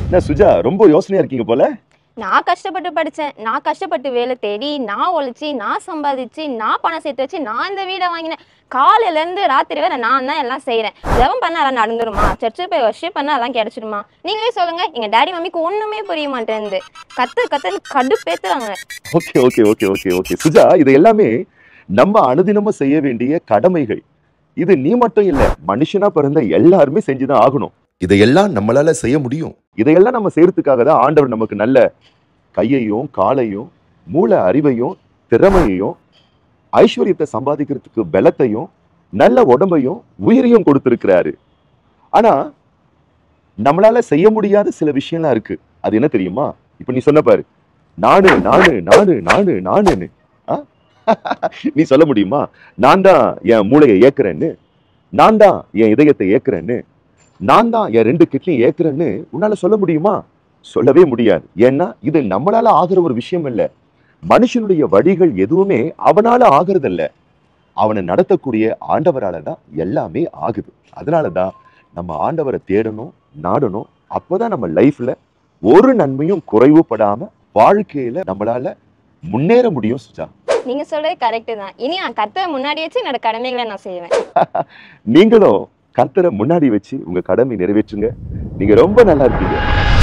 என்ன சுஜா ரொம்ப யோசனையா இருக்கீங்க போல நான் கஷ்டப்பட்டு படிச்சேன் நான் கஷ்டப்பட்டு வேலை தேடி நான் உழைச்சி நான் சம்பாதிச்சு நான் பணம் சேர்த்து வச்சு நான் இந்த வீடை வாங்கினேன் காலையில இருந்து ராத்திரி வரை நான் தான் எல்லாம் செய்றேன் ஜெபம் பண்ணா எல்லாம் நடந்துருமா சர்ச்சு போய் வர்ஷிப் பண்ணா எல்லாம் கிடைச்சிடுமா நீங்களே சொல்லுங்க எங்க டாடி மம்மிக்கு ஒண்ணுமே புரிய மாட்டேங்குது கத்து கத்துன்னு கடுப்பேத்துறாங்க okay okay okay okay okay Suja இது எல்லாமே நம்ம அனுதினமும் செய்ய வேண்டிய கடமைகள் இது நீ மட்டும் இல்ல மனுஷனா பிறந்த எல்லாருமே செஞ்சுதான் ஆகணும் இதையெல்லாம் நம்மளால செய்ய முடியும் இதையெல்லாம் நம்ம செய்யறதுக்காக தான் ஆண்டவர் நமக்கு நல்ல கையையும் காலையும் மூளை அறிவையும் திறமையையும் ஐஸ்வர்யத்தை சம்பாதிக்கிறதுக்கு பலத்தையும் நல்ல உடம்பையும் உயிரையும் கொடுத்திருக்கிறாரு ஆனா நம்மளால செய்ய முடியாத சில விஷயம்லாம் இருக்கு அது என்ன தெரியுமா இப்ப நீ சொன்ன பாரு நானு நானு நானு நானு நானுன்னு ஆ? நீ சொல்ல முடியுமா நான் தான் என் மூளையை ஏக்குறேன்னு நான் தான் என் இதயத்தை ஏக்குறேன்னு நான் தான் என் ரெண்டு கிட்னியும் ஏக்குறேன்னு உன்னால சொல்ல முடியுமா சொல்லவே முடியாது ஏன்னா இது நம்மளால ஆகுற ஒரு விஷயம் இல்ல மனுஷனுடைய வழிகள் எதுவுமே அவனால ஆகுறது இல்ல அவனை நடத்தக்கூடிய ஆண்டவரால தான் எல்லாமே ஆகுது அதனால தான் நம்ம ஆண்டவரை தேடணும் நாடணும் அப்போதான் நம்ம லைஃப்ல ஒரு நன்மையும் குறைவுபடாம வாழ்க்கையில நம்மளால முன்னேற முடியும் சுஜா நீங்க சொல்றது கரெக்ட் தான் இனி நான் கத்த முன்னாடி வச்சு என்னோட கடமைகளை நான் செய்வேன் நீங்களும் கர்த்தரை முன்னாடி வச்சு உங்க கடமை நிறைவேற்றுங்க நீங்க ரொம்ப நல்லா இருக்கீங்க